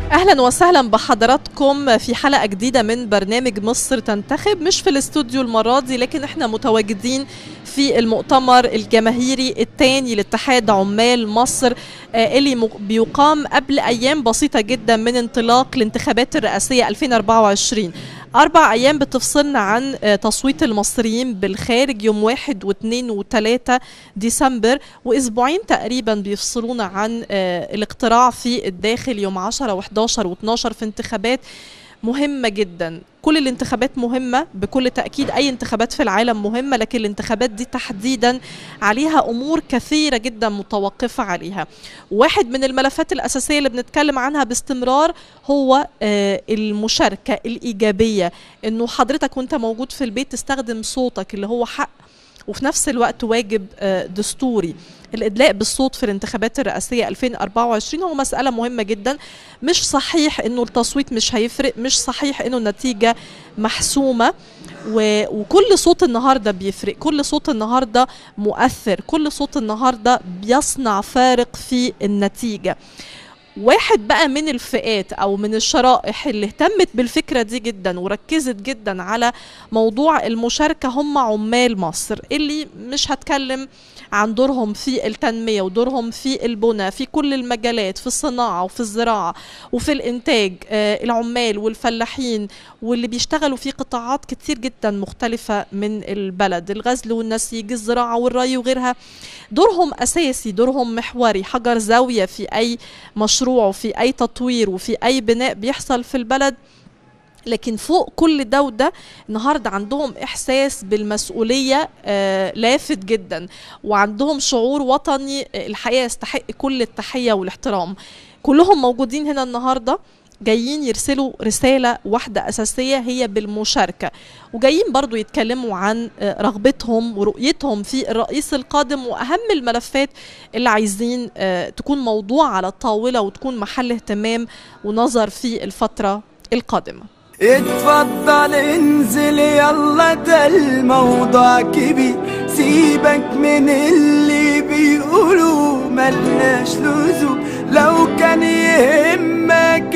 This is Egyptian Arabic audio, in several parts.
اهلا وسهلا بحضراتكم في حلقه جديده من برنامج مصر تنتخب مش في الاستوديو المره دي لكن احنا متواجدين في المؤتمر الجماهيري الثاني لاتحاد عمال مصر آه، اللي مق- بيقام قبل ايام بسيطه جدا من انطلاق الانتخابات الرئاسيه 2024 أربع أيام بتفصلنا عن آه، تصويت المصريين بالخارج يوم واحد واثنين وثلاثة ديسمبر وأسبوعين تقريبا بيفصلونا عن آه، الاقتراع في الداخل يوم 10 و11 و12 في انتخابات مهمة جدا كل الانتخابات مهمة بكل تأكيد أي انتخابات في العالم مهمة لكن الانتخابات دي تحديدا عليها أمور كثيرة جدا متوقفة عليها واحد من الملفات الأساسية اللي بنتكلم عنها باستمرار هو آه، المشاركة الإيجابية إنه حضرتك وانت موجود في البيت تستخدم صوتك اللي هو حق وفي نفس الوقت واجب آه، دستوري الإدلاء بالصوت في الانتخابات الرئاسية 2024 هو مسألة مهمة جدا مش صحيح إنه التصويت مش هيفرق مش صحيح إنه النتيجة محسومة و... وكل صوت النهارده بيفرق كل صوت النهارده مؤثر كل صوت النهارده بيصنع فارق في النتيجه واحد بقى من الفئات او من الشرائح اللي اهتمت بالفكره دي جدا وركزت جدا على موضوع المشاركه هم عمال مصر اللي مش هتكلم عن دورهم في التنميه ودورهم في البنى في كل المجالات في الصناعه وفي الزراعه وفي الانتاج آه العمال والفلاحين واللي بيشتغلوا في قطاعات كتير جدا مختلفه من البلد الغزل والنسيج الزراعه والري وغيرها دورهم اساسي دورهم محوري حجر زاويه في اي مشروع وفي اي تطوير وفي اي بناء بيحصل في البلد لكن فوق كل ده وده النهارده عندهم احساس بالمسؤوليه آه لافت جدا وعندهم شعور وطني آه، الحقيقه يستحق كل التحيه والاحترام كلهم موجودين هنا النهارده جايين يرسلوا رسالة واحدة أساسية هي بالمشاركة وجايين برضو يتكلموا عن آه، رغبتهم ورؤيتهم في الرئيس القادم وأهم الملفات اللي عايزين آه، تكون موضوع على الطاولة وتكون محل اهتمام ونظر في الفترة القادمة اتفضل انزل يلا ده الموضوع كبير سيبك من اللي بيقولوا ملناش لزوم لو كان يهمك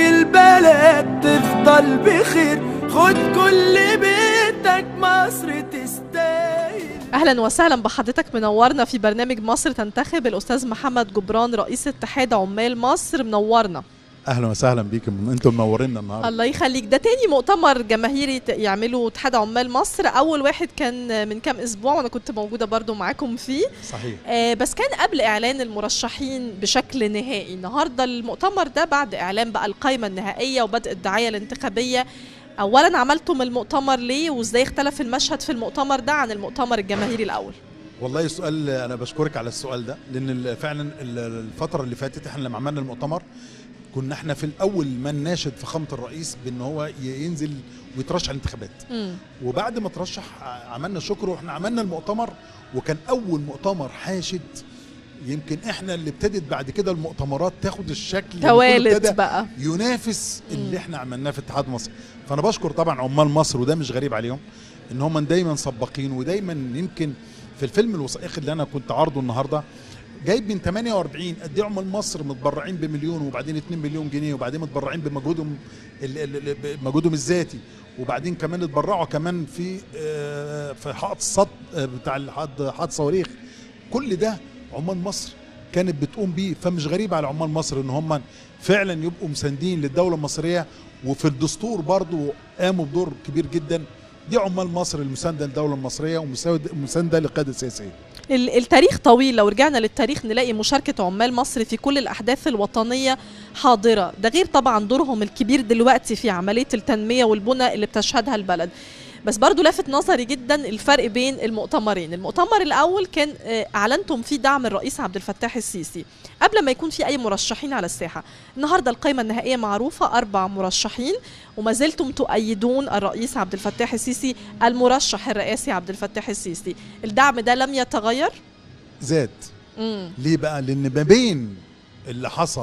البلد تفضل بخير خد كل بيتك مصر تستاهل اهلا وسهلا بحضرتك منورنا في برنامج مصر تنتخب الاستاذ محمد جبران رئيس اتحاد عمال مصر منورنا اهلا وسهلا بيكم انتم منورينا النهارده الله يخليك ده تاني مؤتمر جماهيري ت- يعمله اتحاد عمال مصر اول واحد كان من كام اسبوع وانا كنت موجوده برضو معاكم فيه صحيح آه بس كان قبل اعلان المرشحين بشكل نهائي النهارده المؤتمر ده بعد اعلان بقى القائمه النهائيه وبدء الدعايه الانتخابيه اولا عملتم المؤتمر ليه وازاي اختلف المشهد في المؤتمر ده عن المؤتمر الجماهيري الاول والله السؤال انا بشكرك على السؤال ده لان ال- فعلا ال- الفتره اللي فاتت احنا لما عملنا المؤتمر كنا احنا في الاول من ناشد فخامه الرئيس بان هو ي- ينزل ويترشح الانتخابات مم. وبعد ما ترشح ع- عملنا شكر واحنا عملنا المؤتمر وكان اول مؤتمر حاشد يمكن احنا اللي ابتدت بعد كده المؤتمرات تاخد الشكل اللي كله توالت ابتدى بقى ينافس مم. اللي احنا عملناه في اتحاد مصر فانا بشكر طبعا عمال مصر وده مش غريب عليهم ان هم دايما سباقين ودايما يمكن في الفيلم الوثائقي اللي انا كنت عارضه النهارده جايب من 48 قد ايه عمال مصر متبرعين بمليون وبعدين 2 مليون جنيه وبعدين متبرعين بمجهودهم ال- ال- ال- بمجهودهم الذاتي وبعدين كمان اتبرعوا كمان في آه، في حائط الصد آه، بتاع الحائط حائط صواريخ كل ده عمال مصر كانت بتقوم بيه فمش غريب على عمال مصر ان هم فعلا يبقوا مساندين للدوله المصريه وفي الدستور برضو قاموا بدور كبير جدا دي عمال مصر المسانده للدوله المصريه ومسانده للقياده السياسيه ال- التاريخ طويل لو رجعنا للتاريخ نلاقي مشاركة عمال مصر في كل الأحداث الوطنية حاضرة ده غير طبعا دورهم الكبير دلوقتي في عملية التنمية والبنى اللي بتشهدها البلد بس برضو لافت نظري جدا الفرق بين المؤتمرين المؤتمر الأول كان آه، أعلنتم فيه دعم الرئيس عبد الفتاح السيسي قبل ما يكون في أي مرشحين على الساحة النهاردة القائمة النهائية معروفة أربع مرشحين وما زلتم تؤيدون الرئيس عبد الفتاح السيسي المرشح الرئاسي عبد الفتاح السيسي الدعم ده لم يتغير زاد مم. ليه بقى لان ما بين اللي حصل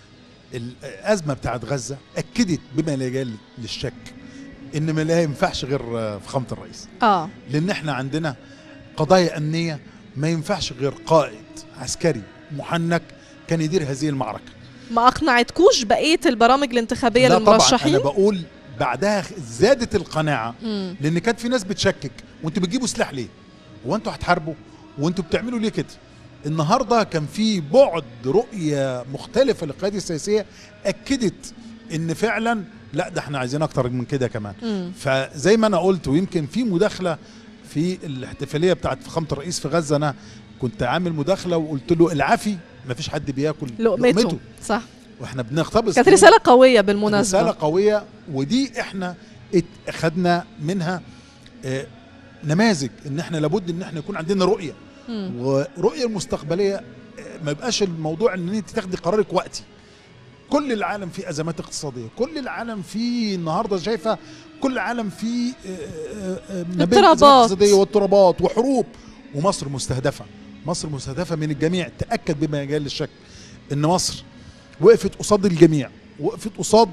الازمه بتاعت غزه اكدت بما لا يجال للشك ان ما لا ينفعش غير آه، فخامه الرئيس اه لان احنا عندنا قضايا امنيه ما ينفعش غير قائد عسكري محنك كان يدير هذه المعركه ما اقنعتكوش بقيه البرامج الانتخابيه لا طبعا للمرشحين انا بقول بعدها زادت القناعه مم. لان كانت في ناس بتشكك وانتوا بتجيبوا سلاح ليه هو انتوا هتحاربوا وانتوا بتعملوا ليه كده النهارده كان في بعد رؤيه مختلفه للقياده السياسيه اكدت ان فعلا لا ده احنا عايزين اكتر من كده كمان مم. فزي ما انا قلت ويمكن في مداخله في الاحتفاليه بتاعت فخامه الرئيس في غزه انا كنت عامل مداخله وقلت له العافي ما فيش حد بياكل لقمته صح واحنا بنقتبس كانت من- رساله قويه بالمناسبه رسالة قوية ودي احنا ات- اخدنا منها اه نماذج ان احنا لابد ان احنا يكون عندنا رؤية مم. ورؤية المستقبلية اه ما يبقاش الموضوع ان انت تاخدي قرارك وقتي كل العالم فيه ازمات اقتصادية كل العالم فيه النهاردة شايفة كل العالم فيه اه، اه، اه، ما بين اضطرابات. أزمات اقتصادية واضطرابات وحروب ومصر مستهدفة مصر مستهدفة من الجميع تأكد بما يجال الشك ان مصر وقفت قصاد الجميع وقفت قصاد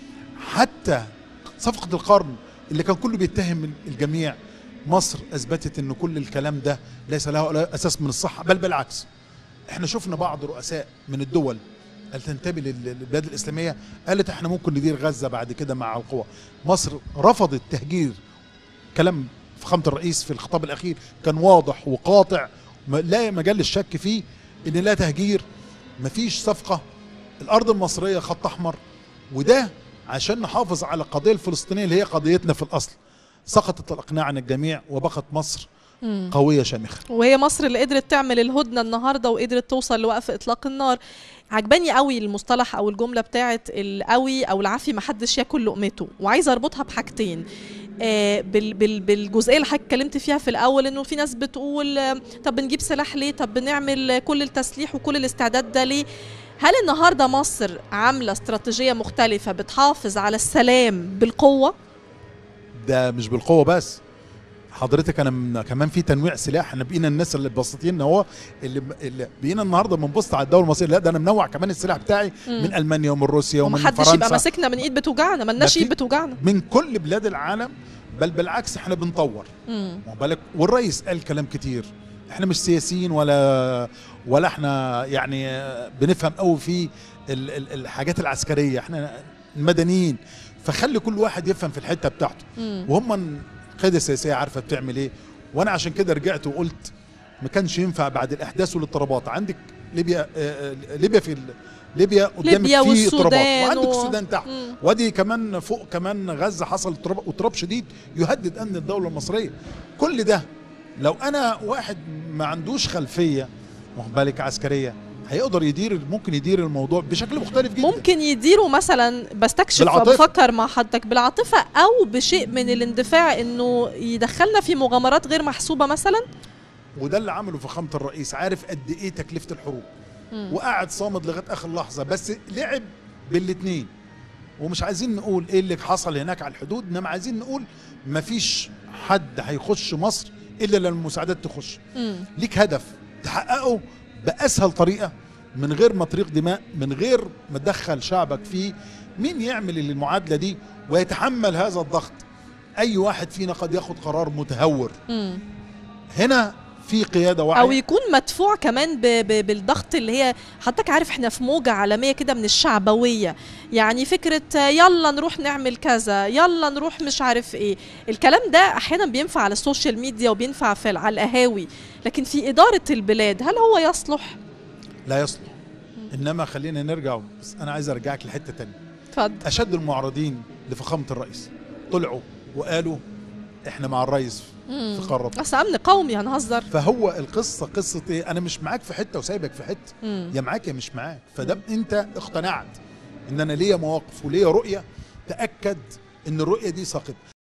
حتى صفقة القرن اللي كان كله بيتهم الجميع مصر اثبتت ان كل الكلام ده ليس له لا اساس من الصحه بل بالعكس احنا شفنا بعض رؤساء من الدول اللي تنتمي لل- للبلاد الاسلاميه قالت احنا ممكن ندير غزه بعد كده مع القوى مصر رفضت تهجير كلام فخامه الرئيس في الخطاب الاخير كان واضح وقاطع ما- لا مجال للشك فيه ان لا تهجير مفيش صفقه الارض المصريه خط احمر وده عشان نحافظ على القضيه الفلسطينيه اللي هي قضيتنا في الاصل سقطت الاقناع عن الجميع وبقت مصر مم. قويه شامخه وهي مصر اللي قدرت تعمل الهدنه النهارده وقدرت توصل لوقف اطلاق النار عجباني قوي المصطلح او الجمله بتاعت القوي او العافي ما حدش ياكل لقمته وعايزه اربطها بحاجتين آه، بال بال بالجزئيه اللي حضرتك اتكلمت فيها في الاول انه في ناس بتقول آه، طب بنجيب سلاح ليه طب بنعمل آه، كل التسليح وكل الاستعداد ده ليه هل النهارده مصر عامله استراتيجيه مختلفه بتحافظ على السلام بالقوه ده مش بالقوه بس حضرتك انا من كمان في تنويع سلاح احنا بقينا الناس اللي بسيطين هو اللي, اللي بقينا النهارده بنبص على الدوله المصريه لا ده انا منوع كمان السلاح بتاعي مم. من المانيا ومن روسيا ومن ومحدش فرنسا يبقى ماسكنا من ايد بتوجعنا ملناش ما ايد في- بتوجعنا من كل بلاد العالم بل بالعكس احنا بنطور مم. واخد بالك والرئيس قال كلام كتير احنا مش سياسيين ولا ولا احنا يعني بنفهم قوي في ال- ال- الحاجات العسكريه احنا مدنيين فخلي كل واحد يفهم في الحته بتاعته مم. وهم القياده السياسيه عارفه بتعمل ايه وانا عشان كده رجعت وقلت ما كانش ينفع بعد الاحداث والاضطرابات عندك ليبيا آه، آه، ليبيا في ال- ليبيا قدامك ليبيا في اضطرابات والسودان وعندك و- السودان تحت مم. وادي كمان فوق كمان غزه حصل اضطراب اضطراب شديد يهدد امن الدوله المصريه كل ده لو انا واحد ما عندوش خلفيه واخد بالك عسكريه هيقدر يدير ممكن يدير الموضوع بشكل مختلف جدا ممكن يديروا مثلا بستكشف بالعاطفة. بفكر مع حضرتك بالعاطفه او بشيء من الاندفاع انه يدخلنا في مغامرات غير محسوبه مثلا وده اللي عمله فخامه الرئيس عارف قد ايه تكلفه الحروب مم. وقعد صامد لغايه اخر لحظه بس لعب بالاثنين ومش عايزين نقول ايه اللي حصل هناك على الحدود انما عايزين نقول مفيش حد هيخش مصر الا لما المساعدات تخش مم. ليك هدف تحققه باسهل طريقه من غير ما تريق دماء من غير ما تدخل شعبك فيه مين يعمل المعادله دي ويتحمل هذا الضغط اي واحد فينا قد ياخد قرار متهور مم. هنا في قياده واعيه او يكون مدفوع كمان ب ب بالضغط اللي هي حضرتك عارف احنا في موجه عالميه كده من الشعبويه يعني فكره آه، يلا نروح نعمل كذا يلا نروح مش عارف ايه الكلام ده احيانا بينفع على السوشيال ميديا وبينفع في على القهاوي لكن في اداره البلاد هل هو يصلح لا يصلح انما خلينا نرجع بس انا عايز ارجعك لحته تانية اتفضل اشد المعارضين لفخامه الرئيس طلعوا وقالوا احنا مع الرئيس مم. في قاره بس امن قومي هنهزر فهو القصه قصه ايه انا مش معاك في حته وسايبك في حته مم. يا معاك يا مش معاك فده انت اقتنعت ان انا ليا مواقف وليا رؤيه تاكد ان الرؤيه دي ساقطه